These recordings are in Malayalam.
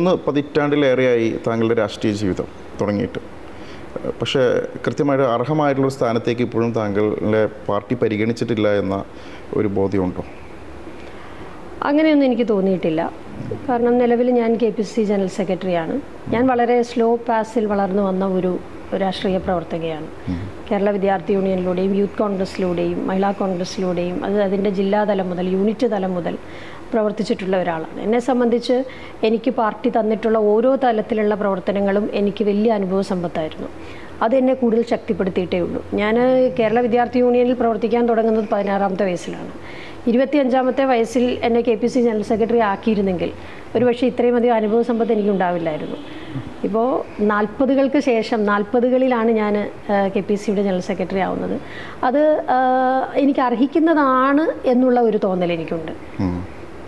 മൂന്ന് പതിറ്റാണ്ടിലേറെയായി താങ്കളുടെ രാഷ്ട്രീയ ജീവിതം തുടങ്ങിയിട്ട് ഏഹ് പക്ഷേ കൃത്യമായിട്ട് അർഹമായിട്ടുള്ള ഒരു സ്ഥാനത്തേക്ക് ഇപ്പോഴും താങ്കളെ പാർട്ടി പരിഗണിച്ചിട്ടില്ല എന്ന ഒരു ബോധ്യമുണ്ടോ അങ്ങനെയൊന്നും എനിക്ക് തോന്നിയിട്ടില്ല കാരണം നിലവിൽ ഞാൻ കെ പി സി ജനറൽ സെക്രട്ടറിയാണ് ഞാൻ വളരെ സ്ലോ പാസിൽ വളർന്നു വന്ന ഒരു രാഷ്ട്രീയ പ്രവർത്തകയാണ് കേരള വിദ്യാർത്ഥി യൂണിയനിലൂടെയും യൂത്ത് കോൺഗ്രസിലൂടെയും മഹിളാ കോൺഗ്രസിലൂടെയും അത് അതിൻ്റെ ജില്ലാതലം മുതൽ യൂണിറ്റ് തലം മുതൽ പ്രവർത്തിച്ചിട്ടുള്ള ഒരാളാണ് എന്നെ സംബന്ധിച്ച് എനിക്ക് പാർട്ടി തന്നിട്ടുള്ള ഓരോ തലത്തിലുള്ള പ്രവർത്തനങ്ങളും എനിക്ക് വലിയ അനുഭവ സമ്പത്തായിരുന്നു അതെന്നെ കൂടുതൽ ശക്തിപ്പെടുത്തിയിട്ടേ ഉള്ളൂ ഞാൻ കേരള വിദ്യാർത്ഥി യൂണിയനിൽ പ്രവർത്തിക്കാൻ തുടങ്ങുന്നത് പതിനാറാമത്തെ വയസ്സിലാണ് ഇരുപത്തിയഞ്ചാമത്തെ വയസ്സിൽ എന്നെ K P C general secretary ആക്കിയിരുന്നെങ്കിൽ ഒരുപക്ഷെ ഇത്രയും അധികം അനുഭവ സമ്പത്ത് എനിക്കുണ്ടാവില്ലായിരുന്നു ഇപ്പോൾ നാൽപ്പതുകൾക്ക് ശേഷം നാൽപ്പതുകളിലാണ് ഞാൻ കെ പി സിയുടെ ജനറൽ സെക്രട്ടറി ആവുന്നത് അത് ആ, എനിക്ക് അർഹിക്കുന്നതാണ് എന്നുള്ള ഒരു തോന്നൽ എനിക്കുണ്ട് ഉം.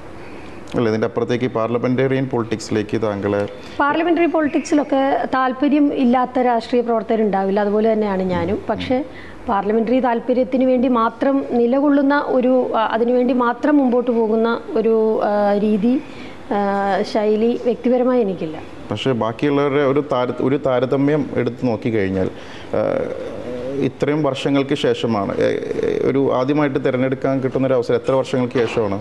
അല്ല ഇതിൻ്റെ അപ്പുറത്തേക്ക് പാർലമെൻറ്റേറിയൻ പൊളിറ്റിക്സിലേക്ക് താങ്കളെ പാർലമെൻ്ററി പൊളിറ്റിക്സിലൊക്കെ താല്പര്യം ഇല്ലാത്ത രാഷ്ട്രീയ പ്രവർത്തകരുണ്ടാവില്ല അതുപോലെ തന്നെയാണ് ഞാനും പക്ഷേ പാർലമെൻ്ററി താല്പര്യത്തിന് വേണ്ടി മാത്രം നിലകൊള്ളുന്ന ഒരു ആ, അതിനുവേണ്ടി മാത്രം മുമ്പോട്ട് പോകുന്ന ഒരു ആ, രീതി ആ, ശൈലി വ്യക്തിപരമായി എനിക്കില്ല പക്ഷേ ബാക്കിയുള്ളവരുടെ ഒരു താര ഒരു താരതമ്യം എടുത്ത് നോക്കിക്കഴിഞ്ഞാൽ ആ, ഇത്രയും വർഷങ്ങൾക്ക് ശേഷമാണ് ഏ, ഏ, ഒരു ആദ്യമായിട്ട് തിരഞ്ഞെടുക്കാൻ കിട്ടുന്ന ഒരു അവസരം എത്ര വർഷങ്ങൾക്ക് ശേഷമാണ്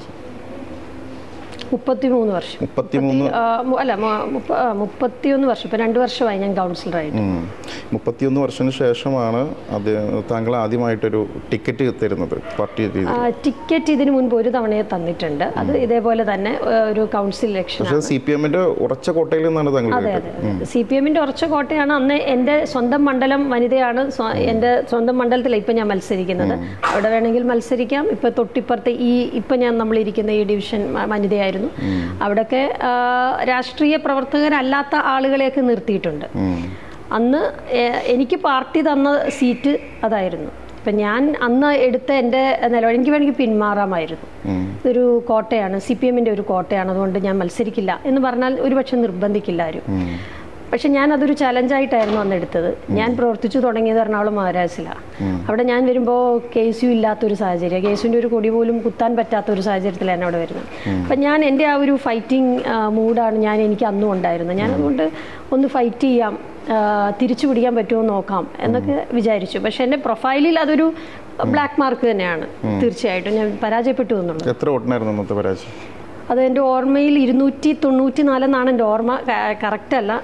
മുപ്പത്തിമൂന്ന് വർഷം മുപ്പത്തിമൂന്ന് ആ, മു- അല്ല മു- മുപ്പ- ആ, മുപ്പത്തിയൊന്ന് വർഷം ഇപ്പം രണ്ട് വർഷമായി ഞാൻ കൗൺസിലറായിട്ട് ഉം. മുപ്പത്തിയൊന്ന് വർഷത്തിന് ശേഷമാണ് അത് താങ്കൾ ആദ്യമായിട്ടൊരു ടിക്കറ്റ് തരുന്നത് പാർട്ടി രീതിയിൽ ആ, ടിക്കറ്റ് ഇതിനു മുൻപ് ഒരു തവണയെ തന്നിട്ടുണ്ട് അത് ഇതേപോലെ തന്നെ ആ, ഒരു കൗൺസിൽ ഇലക്ഷൻ പക്ഷേ സി പി എമ്മിന്റെ ഉറച്ച കോട്ടയിൽ നിന്നാണ് താങ്കൾ അതെ കേട്ടത് അതെ സി പി എമ്മിൻ്റെ ഉറച്ച കോട്ടയാണ് അന്ന് എൻ്റെ സ്വന്തം മണ്ഡലം വനിതയാണ് സ്വ- എൻ്റെ സ്വന്തം മണ്ഡലത്തിലാണ് ഇപ്പം ഞാൻ മത്സരിക്കുന്നത് അവിടെ വേണമെങ്കിൽ മത്സരിക്കാം ഇപ്പം തൊട്ടിപ്പുറത്തെ ഈ ഇപ്പം ഞാൻ നമ്മളിരിക്കുന്ന ഈ ഡിവിഷൻ മ- വനിതയായിരുന്നു അവിടെയൊക്കെ ആ, രാഷ്ട്രീയ പ്രവർത്തകരല്ലാത്ത ആളുകളെയൊക്കെ നിർത്തിയിട്ടുണ്ട് ഉം. അന്ന് എ- എനിക്ക് പാർട്ടി തന്ന സീറ്റ് അതായിരുന്നു ഇപ്പം ഞാൻ അന്ന് എടുത്ത എൻ്റെ നിലപാട് എനിക്ക് വേണമെങ്കിൽ പിന്മാറാമായിരുന്നു ഇതൊരു കോട്ടയാണ് സി പി എമ്മിൻ്റെ ഒരു കോട്ടയാണ് അതുകൊണ്ട് ഞാൻ മത്സരിക്കില്ല എന്ന് പറഞ്ഞാൽ ഒരുപക്ഷെ നിർബന്ധിക്കില്ല ആരും പക്ഷെ ഞാൻ അതൊരു ചലഞ്ചായിട്ടായിരുന്നു അന്ന് എടുത്തത് ഞാൻ പ്രവർത്തിച്ചു തുടങ്ങിയത് എറണാകുളം മഹാരാജസിലാണ് അവിടെ ഞാൻ വരുമ്പോൾ കേസ് യു ഇല്ലാത്തൊരു സാഹചര്യം കേസിൻ്റെ ഒരു കൊടി പോലും കുത്താൻ പറ്റാത്ത ഒരു സാഹചര്യത്തിലാണ് അവിടെ വരുന്നത് അപ്പം ഞാൻ എൻ്റെ ആ ഒരു ഫൈറ്റിംഗ് മൂഡാണ് ഞാൻ എനിക്ക് അന്നും ഉണ്ടായിരുന്നത് ഞാൻ അതുകൊണ്ട് ഒന്ന് ഫൈറ്റ് ചെയ്യാം ആ, തിരിച്ചു പിടിക്കാൻ പറ്റുമോ എന്ന് നോക്കാം എന്നൊക്കെ വിചാരിച്ചു പക്ഷെ എൻ്റെ പ്രൊഫൈലിൽ അതൊരു ബ്ലാക്ക് മാർക്ക് തന്നെയാണ് തീർച്ചയായിട്ടും ഞാൻ പരാജയപ്പെട്ടു എന്നുള്ളത് എത്ര വോട്ടിനായിരുന്നു അന്നത്തെ പരാജയം അത് എൻ്റെ ഓർമ്മയിൽ ഇരുന്നൂറ്റി തൊണ്ണൂറ്റി നാലെന്നാണ് എൻ്റെ ഓർമ്മ കറക്റ്റ് അല്ല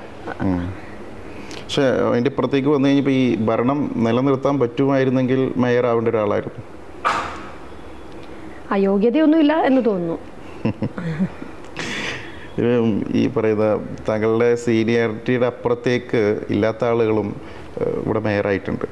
പക്ഷേ അതിൻ്റെ ഇപ്പുറത്തേക്ക് വന്നു കഴിഞ്ഞപ്പോൾ ഈ ഭരണം നിലനിർത്താൻ പറ്റുമായിരുന്നെങ്കിൽ മേയർ ആവേണ്ട ഒരാളായിരുന്നു അയോഗ്യതയൊന്നുമില്ല എന്ന് തോന്നുന്നു ഇത് ഈ പറയുന്ന താങ്കളുടെ സീനിയോറിറ്റിയുടെ അപ്പുറത്തേക്ക് ഇല്ലാത്ത ആളുകളും ഏഹ്, ഇവിടെ മേയറായിട്ടുണ്ട്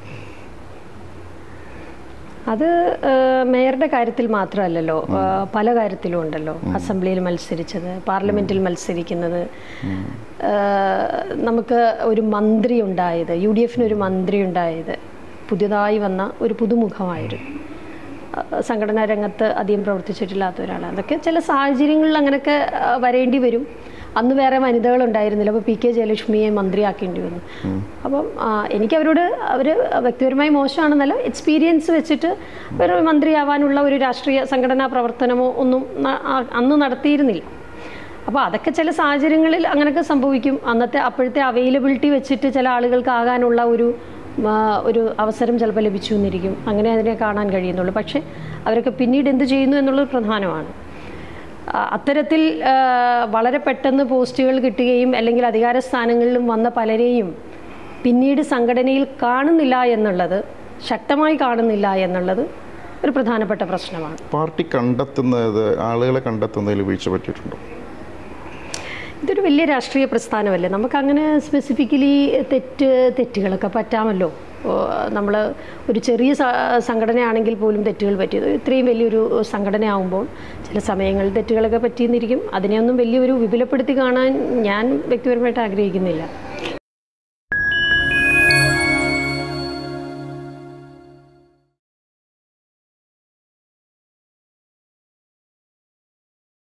അത് ഏഹ്, മേയറുടെ കാര്യത്തിൽ മാത്രമല്ലല്ലോ ഏഹ്, പല കാര്യത്തിലും ഉണ്ടല്ലോ അസംബ്ലിയിൽ മത്സരിച്ചത് പാർലമെന്റിൽ മത്സരിക്കുന്നത് ഏഹ്, നമുക്ക് ഒരു മന്ത്രി ഉണ്ടായത് യു ഡി എഫിന് ഒരു മന്ത്രി ഉണ്ടായത് പുതിയതായി വന്ന ഒരു പുതുമുഖമായിരുന്നു അഹ് സംഘടനാ രംഗത്ത് അധികം പ്രവർത്തിച്ചിട്ടില്ലാത്ത ഒരാളാണ് അതൊക്കെ ചില സാഹചര്യങ്ങളിൽ അങ്ങനെയൊക്കെ അഹ് വരേണ്ടി വരും അന്ന് വേറെ വനിതകൾ ഉണ്ടായിരുന്നില്ല അപ്പോൾ പി കെ ജയലക്ഷ്മിയെ മന്ത്രിയാക്കേണ്ടി വന്നു അപ്പം ആ, എനിക്ക് അവരോട് അവർ വ്യക്തിപരമായി മോശമാണെന്നല്ല എക്സ്പീരിയൻസ് വെച്ചിട്ട് ഒരു മന്ത്രിയാവാനുള്ള ഒരു രാഷ്ട്രീയ സംഘടനാ പ്രവർത്തനമോ ഒന്നും ന- ആ- അന്ന് നടത്തിയിരുന്നില്ല അപ്പോൾ അതൊക്കെ ചില സാഹചര്യങ്ങളിൽ അങ്ങനെയൊക്കെ സംഭവിക്കും അന്നത്തെ അപ്പോഴത്തെ അവൈലബിലിറ്റി വെച്ചിട്ട് ചില ആളുകൾക്ക് ആകാനുള്ള ഒരു ആ, ഒരു അവസരം ചിലപ്പോൾ ലഭിച്ചു എന്നിരിക്കും അങ്ങനെ അതിനെ കാണാൻ കഴിയുന്നുള്ളൂ പക്ഷേ അവരൊക്കെ പിന്നീട് എന്ത് ചെയ്യുന്നു എന്നുള്ളത് പ്രധാനമാണ് ആ, അത്തരത്തിൽ ആ, വളരെ പെട്ടെന്ന് പോസ്റ്റുകൾ കിട്ടുകയും അല്ലെങ്കിൽ അധികാര സ്ഥാനങ്ങളിലും വന്ന പലരെയും പിന്നീട് സംഘടനയിൽ കാണുന്നില്ല എന്നുള്ളത് ശക്തമായി കാണുന്നില്ല എന്നുള്ളത് ഒരു പ്രധാനപ്പെട്ട പ്രശ്നമാണ് പാർട്ടി കണ്ടെത്തുന്നത് ആളുകളെ കണ്ടെത്തുന്നതിൽ വീഴ്ച പറ്റിയിട്ടുണ്ടോ ഇതൊരു വലിയ രാഷ്ട്രീയ പ്രസ്ഥാനമല്ലേ നമുക്കങ്ങനെ സ്പെസിഫിക്കലി തെറ്റ് തെറ്റുകളൊക്കെ പറ്റാമല്ലോ നമ്മൾ ഒരു ചെറിയ സ- സംഘടനയാണെങ്കിൽ പോലും തെറ്റുകൾ പറ്റിയത് ഇത്രയും വലിയൊരു സംഘടനയാവുമ്പോൾ ചില സമയങ്ങളിൽ തെറ്റുകളൊക്കെ പറ്റിയെന്നിരിക്കും അതിനെയൊന്നും വലിയൊരു വിപുലപ്പെടുത്തി കാണാൻ ഞാൻ വ്യക്തിപരമായിട്ട് ആഗ്രഹിക്കുന്നില്ല